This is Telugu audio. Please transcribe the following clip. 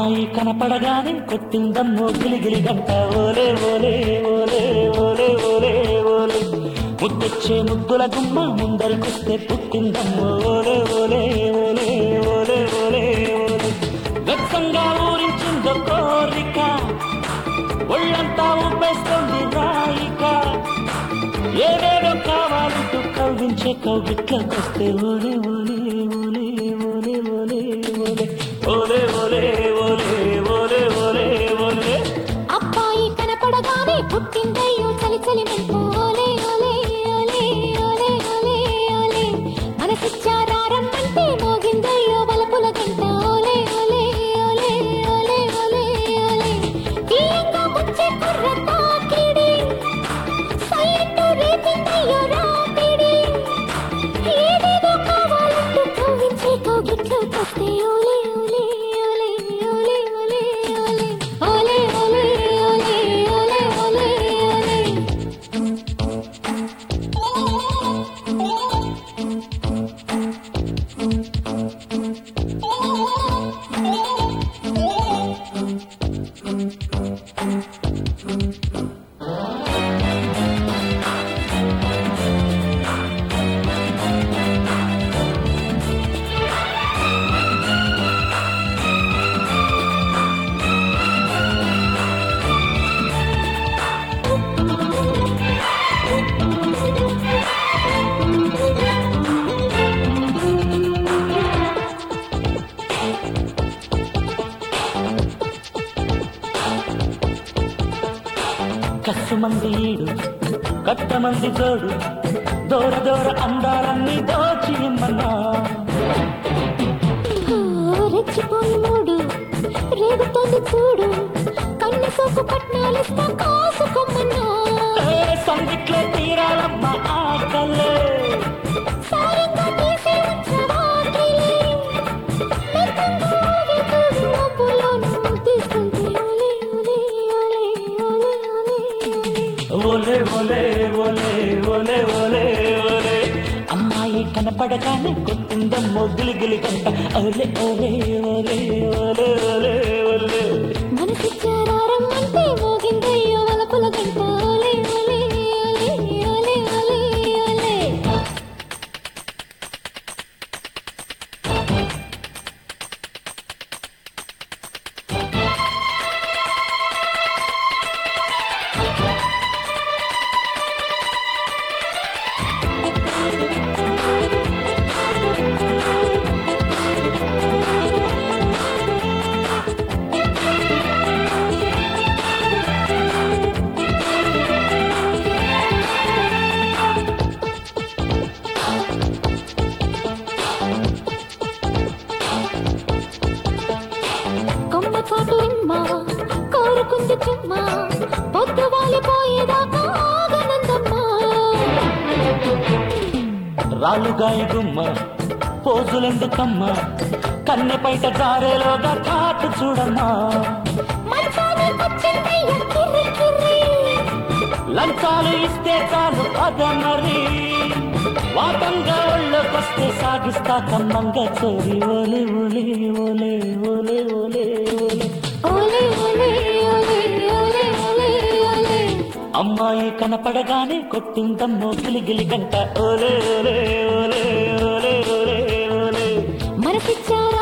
అమ్మాయి కనపడగానే కొట్టిందమ్మో గిలిగిలి గంట ఓలే ఓలే ఓలే ఓలే ఓలే ఓలే ముద్దొచ్చే ముద్దుల గుమ్మ ముందరికొస్తే పుట్టిందమ్మో ఓలే ఓలే ఓలే ఓలే ఓలే ఓలే వెచ్చంగా ఊరించిందో కోరిక ఒళ్ళంతా ఊపేస్తుంది రాయిక ఏదేదో కావాలంటూ కవ్వించే కవ్విట్లకొస్తే ఓలే ఓలే ఓలే ఓలే ఓలే ఓలే ఓలే ఓలే ఓలే ఓలే ఓలే అబ్బాయి కనపడగానే పుట్టిందయ్యో చలి చలి మెల్పు ఓలే ఓలే ఓలే ఓలే ఓలే ఓలే మనసిచ్చారారమ్మంటే మోగిందయ్యో వలపుల గంట ఓలే ఓలే ఓలే ఓలే ఓలే ఓలే తీయంగా వచ్చే కుర్ర తాకిడి సైలెంట్ రేపిందయ్యో రాపిడి ఏదేదో కావాలంటూ కవ్వించే కౌగిట్లోకొస్తే ఓలే ఓలే ఓలే ఓలే ఓలే ఓలే ఓలే ఓలే ఓలే ఓలే ఓలే ఓలే కస్సు మంది ఈడు కట్టమంది జోడు దూర దూర అందాలన్నీ దోచి ఇమ్మన్నా రెచ్చిపోయి మూడు రేగుతోంది చూడు కన్ను సోపు పట్నాలిస్తా కాసుకోమన్నా ఏ సందిట్లో తీరాలమ్మ ఆకలే సారంగా తీసి ఉంచవాకిలి మెత్తంగా ఊగేతోడు మబ్బులోను తీసుకుంటే ఓలే ఓలే ఓలే ఓలే ఓలే ఓలే ఓలే ఓలే ఓలే ఓలే ఓలే అమ్మాయి కనపడగానే కొట్టిందమ్మో గిలిగిలి కంట ఓలే ఓలే ఓలే ఓలే ఓలే ఓలే మనసిచ్చారారమ్మంటే మోగిందయ్యో వలపుల గంట ఓలే ఓలే ఓలే ఓలే ఓలే ఓలే కొమ్మ చాటు రిమ్మ కోరుకుంది చిమ్మ పొద్దు వాలిపోయేదాకా ఆగనందమ్మా రాలుగాయి గుమ్మ పోజులెందుకమ్మ కన్నె పైట జారేలోగా కాటు చూడమ్మా మంచానికొచ్చిందయ్య కిర్రి కిర్రి లంచాలు ఇస్తే చాలు అదమరి వాటంగా ఒళ్ళకొస్తే సాగిస్తా కమ్మంగా చోరి ఓలే ఓలే ఓలే ఓలే ఓలే ఓలే ఓలే ఓలే ఓలే ఓలే ఓలే ఓలే అమ్మాయి కనపడగానే కొట్టిందమ్మో గిలిగిలి గంట ఓలే ఓలే ఓలే ఓలే ఓలే ఓలే మనసిచ్చారా